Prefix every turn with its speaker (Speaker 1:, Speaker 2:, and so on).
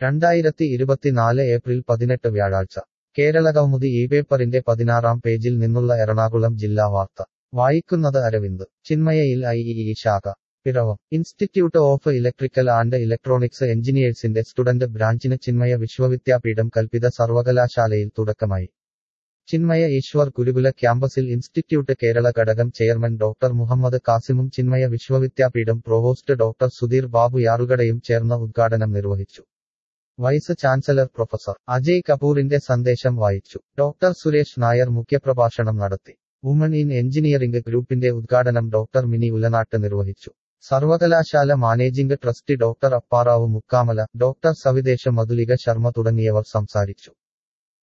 Speaker 1: രണ്ടായിരത്തി ഇരുപത്തിനാല് ഏപ്രിൽ പതിനെട്ട് വ്യാഴാഴ്ച കേരളകൗമുദി ഈ പേപ്പറിന്റെ പതിനാറാം പേജിൽ നിന്നുള്ള എറണാകുളം ജില്ലാ വാർത്ത വായിക്കുന്നത് അരവിന്ദ് ചിന്മയയിൽ ഐ ഇ ശാഖ Piravom institute of electrical and electronics എഞ്ചിനീയേഴ്സിന്റെ സ്റ്റുഡന്റ് ബ്രാഞ്ചിന് ചിന്മയ വിശ്വവിദ്യാപീഠം കൽപ്പിത സർവകലാശാലയിൽ തുടക്കമായി ചിന്മയ ഈശ്വർ ഗുരുകുല ക്യാമ്പസിൽ ഇൻസ്റ്റിറ്റ്യൂട്ട് കേരള ഘടകം ചെയർമാൻ ഡോക്ടർ മുഹമ്മദ് കാസിമും ചിന്മയ വിശ്വവിദ്യാപീഠം പ്രൊവോസ്റ്റ് ഡോക്ടർ സുധീർ ബാബു യാറുകടയും ചേർന്ന് ഉദ്ഘാടനം നിർവഹിച്ചു വൈസ് ചാൻസലർ പ്രൊഫസർ അജയ് കപൂറിന്റെ സന്ദേശം വായിച്ചു ഡോക്ടർ സുരേഷ് നായർ മുഖ്യപ്രഭാഷണം നടത്തി വുമൺ ഇൻ എഞ്ചിനീയറിംഗ് ഗ്രൂപ്പിന്റെ ഉദ്ഘാടനം ഡോക്ടർ മിനി ഉലനാട്ട് നിർവഹിച്ചു സർവകലാശാല managing trustee doctor Apparao Mukkamala doctor സവിദേശ മധുലിക ശർമ്മ തുടങ്ങിയവർ സംസാരിച്ചു